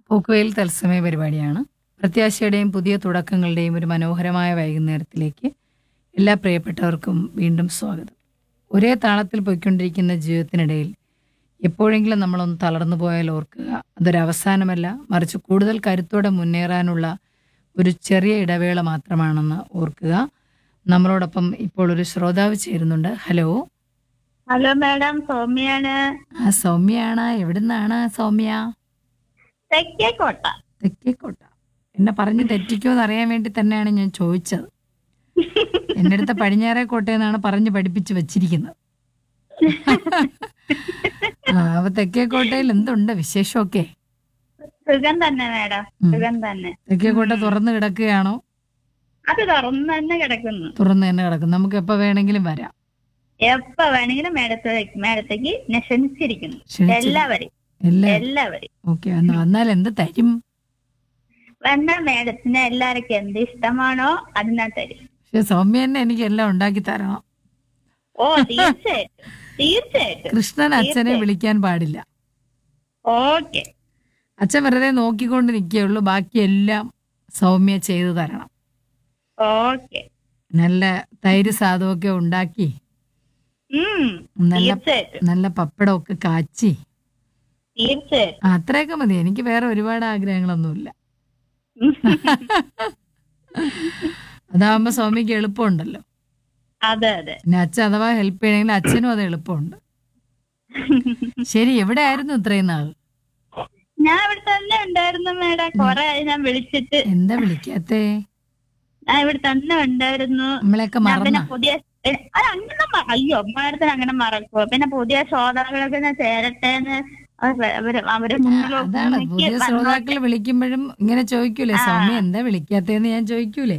പോക്കുവെയിൽ തത്സമയ പരിപാടിയാണ് പ്രത്യാശയുടെയും പുതിയ തുടക്കങ്ങളുടെയും ഒരു മനോഹരമായ വൈകുന്നേരത്തിലേക്ക് എല്ലാ പ്രിയപ്പെട്ടവർക്കും വീണ്ടും സ്വാഗതം ഒരേ താളത്തിൽ പോയിക്കൊണ്ടിരിക്കുന്ന ജീവിതത്തിനിടയിൽ എപ്പോഴെങ്കിലും നമ്മളൊന്ന് തളർന്നു പോയാൽ ഓർക്കുക അതൊരവസാനമല്ല മറിച്ച് കൂടുതൽ കരുത്തോടെ മുന്നേറാനുള്ള ഒരു ചെറിയ ഇടവേള മാത്രമാണെന്ന് ഓർക്കുക നമ്മളോടൊപ്പം ഇപ്പോൾ ഒരു ശ്രോതാവ് ചേരുന്നുണ്ട് ഹലോ ഹലോ മാഡം സൗമ്യയാണ് ആ സൗമ്യയാണ് എവിടുന്നാണ് സൗമ്യ തെക്കേക്കോട്ട തെക്കേക്കോട്ട എന്നെ പറഞ്ഞ് തെറ്റിക്കുമെന്ന് അറിയാൻ വേണ്ടി തന്നെയാണ് ഞാൻ ചോദിച്ചത് എൻ്റെ അടുത്ത് പടിഞ്ഞാറേ കോട്ടയെന്നാണ് പറഞ്ഞ് പഠിപ്പിച്ച് വെച്ചിരിക്കുന്നത് ആ അപ്പൊ തെക്കേക്കോട്ടയിൽ എന്തുണ്ട് വിശേഷമൊക്കെ സുഖം തന്നെ മാഡം ഉം. സുഖം തന്നെ തെക്കേക്കോട്ട തുറന്നു കിടക്കുകയാണോ അത് തുറന്നു തന്നെ കിടക്കുന്നു തുറന്നു തന്നെ കിടക്കും നമുക്ക് എപ്പോ വേണമെങ്കിലും വരാം എപ്പ വേണമെങ്കിലും മേഡത്തേക്ക് മേഡത്തേക്ക് ഞാൻ ക്ഷണിച്ചിരിക്കുന്നു ക്ഷണിച്ചു എല്ലാവരും എല്ലാ എല്ലാവരും ഓക്കെ എന്നാൽ എന്ത് തരും വന്ന മേഡത്തിന് എല്ലാവർക്കും എന്ത് ഇഷ്ടമാണോ അത് ഞാൻ തരും പക്ഷെ സൗമ്യ തന്നെ എനിക്ക് എല്ലാം ഉണ്ടാക്കി തരണം ഓ തീർച്ചയായിട്ടും തീർച്ചയായിട്ടും കൃഷ്ണൻ അച്ഛനെ തീർച്ചയായും. വിളിക്കാൻ പാടില്ല ഓക്കെ അച്ഛൻ വെറുതെ നോക്കിക്കൊണ്ട് നിൽക്കുകയുള്ളൂ ബാക്കിയെല്ലാം സൗമ്യ ചെയ്തു തരണം ഓക്കെ നല്ല തൈര് സാധമൊക്കെ ഉണ്ടാക്കി ഉം നല്ല തീർച്ചയായിട്ടും നല്ല പപ്പടമൊക്കെ കാച്ചി തീർച്ചയായിട്ടും ആ, അത്രയൊക്കെ മതി എനിക്ക് വേറെ ഒരുപാട് ആഗ്രഹങ്ങളൊന്നുമില്ല അതാവുമ്പോ സ്വാമിക്ക് എളുപ്പമുണ്ടല്ലോ അതെ അതെ പിന്നെ അച്ഛൻ അഥവാ ഹെൽപ്പ് ചെയ്യണമെങ്കിൽ അച്ഛനും അത് എളുപ്പമുണ്ട് ശരി എവിടെ ആയിരുന്നു ഇത്രയും നാൾ ഞാൻ ഇവിടെ തന്നെ ഉണ്ടായിരുന്നു മേഡം കൊറേ ആയി ഞാൻ വിളിച്ചിട്ട് എന്താ വിളിക്കാത്തേ ഞാൻ ഇവിടെ തന്നെ ഉണ്ടായിരുന്നു നമ്മളെയൊക്കെ ഞാൻ പിന്നെ മറന്ന പുതിയ ഏ, അത് അങ്ങനെ മ- അയ്യോ മേഡത്തിന് അങ്ങനെ മറക്കുവോ പിന്നെ പുതിയ ശ്രോതാക്കളൊക്കെ ഞാൻ ചേരട്ടെ എന്ന് അവര് അവര് അവര് മുന്നിലോട്ട് അതാണ് നോക്കി പുതിയ വന്നോട്ടെ. ശ്രോതാക്കൾ വിളിക്കുമ്പോഴും ഇങ്ങനെ ചോദിക്കൂലേ ആ. സൗമ്യ എന്താ വിളിക്കാത്തേന്ന് ഞാൻ ചോദിക്കൂലേ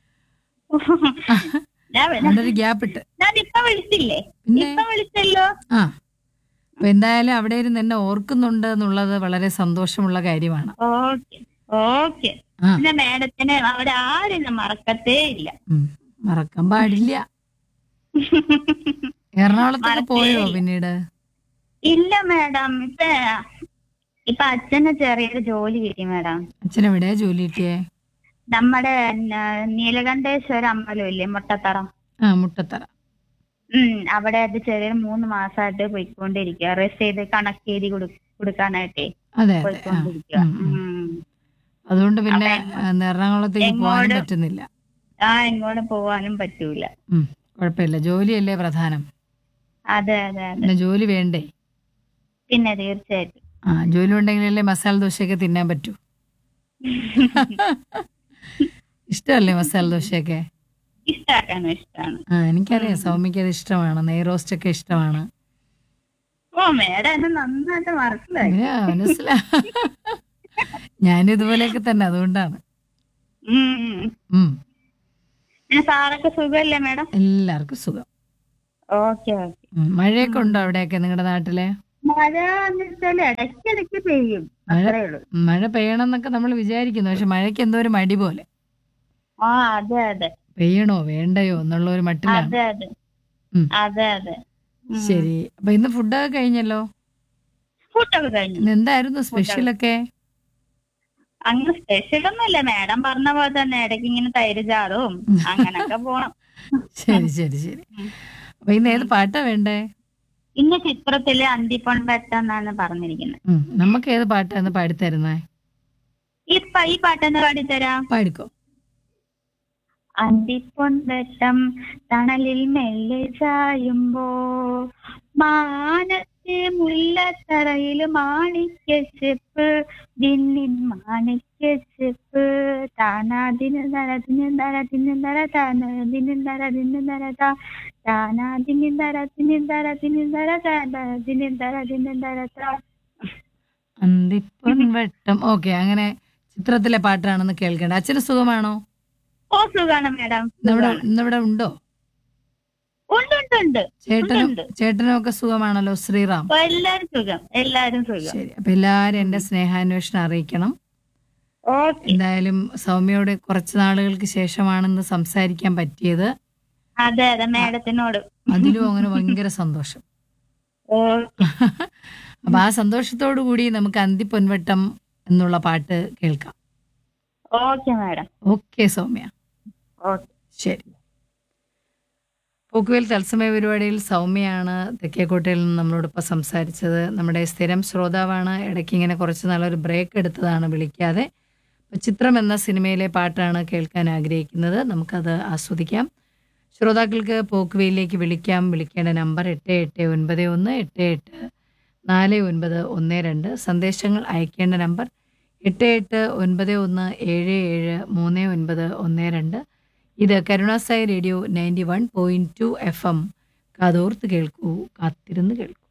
ഞാൻ വി- അവിടെ ഒരു ഗ്യാപ്പ് ഇട്ട് ഞാൻ ഇപ്പൊ വിളിച്ചില്ലേ പിന്നെ ഇപ്പൊ വിളിച്ചല്ലോ ആ അപ്പൊ എന്തായാലും അവിടെ ഇരുന്ന് എന്നെ ഓർക്കുന്നുണ്ട് എന്നുള്ളത് വളരെ സന്തോഷമുള്ള കാര്യമാണ് ഓക്കെ ഓക്കെ ആ പിന്നെ മേഡത്തിന് അവിടെ ആരും ഞാൻ മറക്കത്തേ ഇല്ല ഉം. മറക്കാൻ പാടില്ല എറണാകുളത്തൊക്കെ മറക്കേ പോയോ ഇല്ല. പിന്നീട് ഇല്ല മേഡം ഇപ്പൊ ഇപ്പൊ അച്ഛന് ചെറിയൊരു ജോലി കിട്ടി മേഡം അച്ഛൻ എവിടെയാ ജോലി കിട്ടിയേ നമ്മുടെ ന- നീലകണ്ഠേശ്വര അമ്പലം ഇല്ലേ മുട്ടത്തറ ആ മുട്ടത്തറ ഉം അവിടെ അത് ചെറിയൊരു മൂന്ന് മാസമായിട്ട് പോയിക്കൊണ്ടിരിക്കുക രസീത് കണക്ക് എഴുതി കൊടു കൊടുക്കാനായിട്ടേ അതെ അതെ ആ പോയിക്കൊണ്ടിരിക്കുക ഉം, ഉം. ഉം. അതുകൊണ്ട് പിന്നെ അപ്പൊ ആ, എറണാകുളത്തേക്ക് പോകാനും എങ്ങോട്ട് പറ്റുന്നില്ല ആ ഇങ്ങോട്ട് പോവാനും പറ്റൂല ഉം കുഴപ്പമില്ല ജോലിയല്ലേ പ്രധാനം അതെ അതെ അതെ പിന്നെ ജോലി വേണ്ടേ പിന്നെ തീർച്ചയായിട്ടും ആ ജോലി ഉണ്ടെങ്കിലല്ലേ മസാല ദോശയൊക്കെ തിന്നാൻ പറ്റൂ ഇഷ്ടമല്ലേ മസാല ദോശയൊക്കെ ഇഷ്ടാക്കാനും ഇഷ്ടാണ് ആ എനിക്കറിയാം സൗമ്യക്ക് അത് ഇഷ്ടമാണ് നെയ് റോസ്റ്റ് ഒക്കെ ഇഷ്ടമാണ് ഓ മേഡം എന്നെ നന്നായിട്ട് മനസ്സിലായി അങ്ങനെ മനസ്സിലാ ഞാനും ഇതുപോലെയൊക്കെ തന്നെ അതുകൊണ്ടാണ് ഉം, ഉം. ഉം പിന്നെ സാറൊക്കെ സുഖമല്ലേ മേഡം എല്ലാവർക്കും സുഖം ഓക്കെ ഓക്കെ ഉം. മഴയൊക്കെ ഉണ്ടോ അവിടെയൊക്കെ നിങ്ങളുടെ നാട്ടിലെ മഴ എന്ന് വെച്ചാൽ ഇടയ്ക്കിടയ്ക്ക് പെയ്യും മഴ അത്രേ ഉള്ളൂ മഴ പെയ്യണം എന്നൊക്കെ നമ്മൾ വിചാരിക്കുന്നു പക്ഷെ മഴയ്ക്ക് എന്തോ ഒരു മടി പോലെ ആ അതെ അതെ പെയ്യണോ വേണ്ടയോ എന്നുള്ള ഒരു മട്ടിലാണ് അതെ അതെ ഉം. അതെ അതെ ഉം. ശരി അപ്പൊ ഇന്ന് ഫുഡൊക്കെ കഴിഞ്ഞല്ലോ ഫുഡൊക്കെ കഴിഞ്ഞു ഇന്ന് എന്തായിരുന്നു സ്പെഷ്യലൊക്കെ അങ്ങനെ സ്പെഷ്യൽ ഒന്നുമില്ല മാഡം പറഞ്ഞ പോലെ തന്നെ ഇടയ്ക്ക് ഇങ്ങനെ തൈര് ചാറും അങ്ങനൊക്കെ പോണം ശരി ശരി ശരി അപ്പൊ ഇന്ന് ഏത് പാട്ടാ വേണ്ടേ ഇന്ന് ചിത്രത്തില് അന്തിപ്പൊൺ എന്നാണ് പറഞ്ഞിരിക്കുന്നത് ഉം. നമുക്ക് ഏത് പാട്ടാന്ന് പാടിത്തരുന്നേ ഈ പ- ഈ പാട്ടെന്ന് പാടിത്തരാം പാടിക്കോ അന്തിപ്പൊൻവെട്ടം തണലിൽ മെല്ലെ ചായുമ്പോ മാനത്തെ മുല്ലത്തറയിൽ മാണിക്യച്ചെപ്പ് ദിന്നിൻ മാണിക്യച്ചെപ്പ് താനാദിന് നരതിന് നരതിന് നര താനതിന് നരതിന് നരത താനാദിന് നരതിന് നരതിന് നര താനതിന് നരതിന് നരത അന്തിപ്പൊൻ വെട്ടം ഓക്കെ അങ്ങനെ ചിത്രത്തിലെ പാട്ടാണെന്ന് കേൾക്കേണ്ട അച്ഛന് സുഖമാണോ ഓ സുഖാണ് മാഡം ഇന്നിവിടെ ഇന്നിവിടെ ഉണ്ടോ ഉണ്ട് ഉണ്ട് ഉണ്ട് ചേട്ടനും ഉണ്ട്. ചേട്ടനും ഒക്കെ സുഖമാണല്ലോ ശ്രീറാം ഓ, എല്ലാരും സുഖം എല്ലാരും സുഖം ശരി അപ്പൊ എല്ലാരും എന്റെ സ്നേഹാന്വേഷണം അറിയിക്കണം ഓക്കെ എന്തായാലും സൗമ്യയോട് കുറച്ച് നാളുകൾക്ക് ശേഷമാണെന്ന് സംസാരിക്കാൻ പറ്റിയത് അതെ അതെ മാഡത്തിനോട് അതിലും അങ്ങനെ ഭയങ്കര സന്തോഷം ഓ അപ്പൊ ആ സന്തോഷത്തോടു കൂടി നമുക്ക് അന്തി പൊൻവട്ടം എന്നുള്ള പാട്ട് കേൾക്കാം okay madam okay Soumya okay ശരി പോക്കുവേൽ തത്സമയ പരിപാടിയിൽ സൗമ്യയാണ് തെക്കേക്കോട്ടയിൽ നിന്ന് നമ്മളോടൊപ്പം സംസാരിച്ചത് നമ്മുടെ സ്ഥിരം ശ്രോതാവാണ് ഇടയ്ക്ക് ഇങ്ങനെ കുറച്ച് നാളൊരു ബ്രേക്ക് എടുത്തതാണ് വിളിക്കാതെ അപ്പോൾ ചിത്രം എന്ന സിനിമയിലെ പാട്ടാണ് കേൾക്കാൻ ആഗ്രഹിക്കുന്നത് നമുക്കത് ആസ്വദിക്കാം ശ്രോതാക്കൾക്ക് പോക്കുവെയിലേക്ക് വിളിക്കാം വിളിക്കേണ്ട നമ്പർ എട്ട് എട്ട് ഒൻപത് ഒന്ന് എട്ട് എട്ട് നാല് ഒൻപത് ഒന്ന് രണ്ട് സന്ദേശങ്ങൾ അയക്കേണ്ട നമ്പർ എട്ട് എട്ട് ഒൻപത് ഒന്ന് ഏഴ് ഏഴ് മൂന്ന് ഒൻപത് ഒന്ന് രണ്ട് ഇത് Karunasai radio ninety one point two F M കാതോർത്ത് കേൾക്കൂ കാത്തിരുന്ന് കേൾക്കൂ